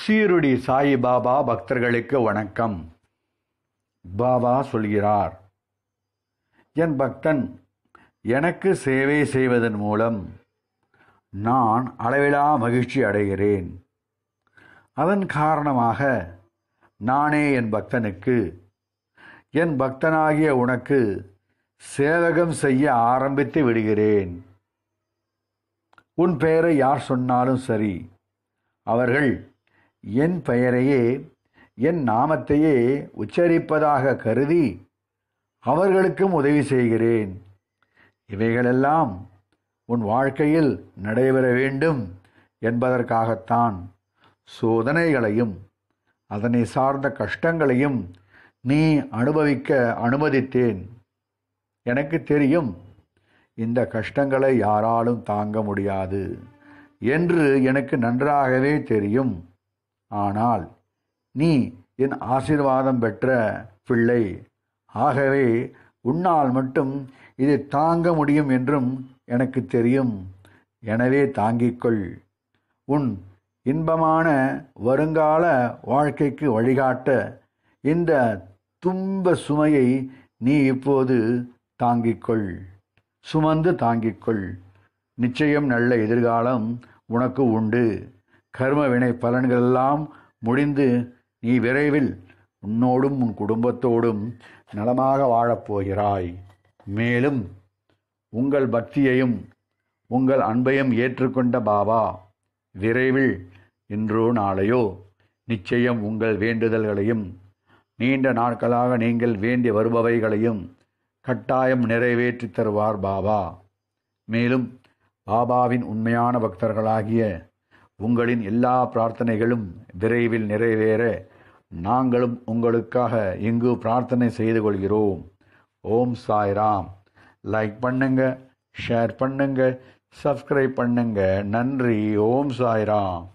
சீருடி சாயிபாபா பக்தர்களுக்கு வணக்கம் பாபா சொல்கிறார் என் பக்தன் எனக்கு சேவை செய்வதன் மூலம் நான் அளவிலா மகிழ்ச்சி அடைகிறேன் அதன் காரணமாக நானே என் பக்தனுக்கு என் பக்தனாகிய உனக்கு சேவகம் செய்ய ஆரம்பித்து விடுகிறேன் உன் பெயரை யார் சொன்னாலும் சரி அவர்கள் என் பெயரையே என் நாமத்தையே உச்சரிப்பதாக கருதி அவர்களுக்கும் உதவி செய்கிறேன் இவைகளெல்லாம் உன் வாழ்க்கையில் நடைபெற வேண்டும் என்பதற்காகத்தான் சோதனைகளையும் அதனை சார்ந்த கஷ்டங்களையும் நீ அனுபவிக்க அனுமதித்தேன் எனக்கு தெரியும் இந்த கஷ்டங்களை யாராலும் தாங்க முடியாது என்று எனக்கு நன்றாகவே தெரியும் ஆனால் நீ என் ஆசீர்வாதம் பெற்ற பிள்ளை ஆகவே உன்னால் மட்டும் இதை தாங்க முடியும் என்றும் எனக்கு தெரியும் எனவே தாங்கிக்கொள் உன் இன்பமான வருங்கால வாழ்க்கைக்கு வழிகாட்ட இந்த துன்ப சுமையை நீ இப்போது தாங்கிக்கொள் சுமந்து தாங்கிக்கொள் நிச்சயம் நல்ல எதிர்காலம் உனக்கு உண்டு கர்ம வினை பலன்களெல்லாம் முடிந்து நீ விரைவில் உன்னோடும் உன் குடும்பத்தோடும் நலமாக வாழப்போகிறாய் மேலும் உங்கள் பக்தியையும் உங்கள் அன்பையும் ஏற்றுக்கொண்ட பாபா விரைவில் இன்றோ நாளையோ நிச்சயம் உங்கள் வேண்டுதல்களையும் நீண்ட நாட்களாக நீங்கள் வேண்டி வருபவைகளையும் கட்டாயம் நிறைவேற்றி தருவார் பாபா மேலும் பாபாவின் உண்மையான பக்தர்களாகிய உங்களின் எல்லா பிரார்த்தனைகளும் விரைவில் நிறைவேற நாங்களும் உங்களுக்காக இங்கு பிரார்த்தனை செய்து கொள்கிறோம் ஓம் சாய்ராம் லைக் பண்ணுங்க ஷேர் பண்ணுங்க சப்ஸ்கிரைப் பண்ணுங்க நன்றி ஓம் சாய்ராம்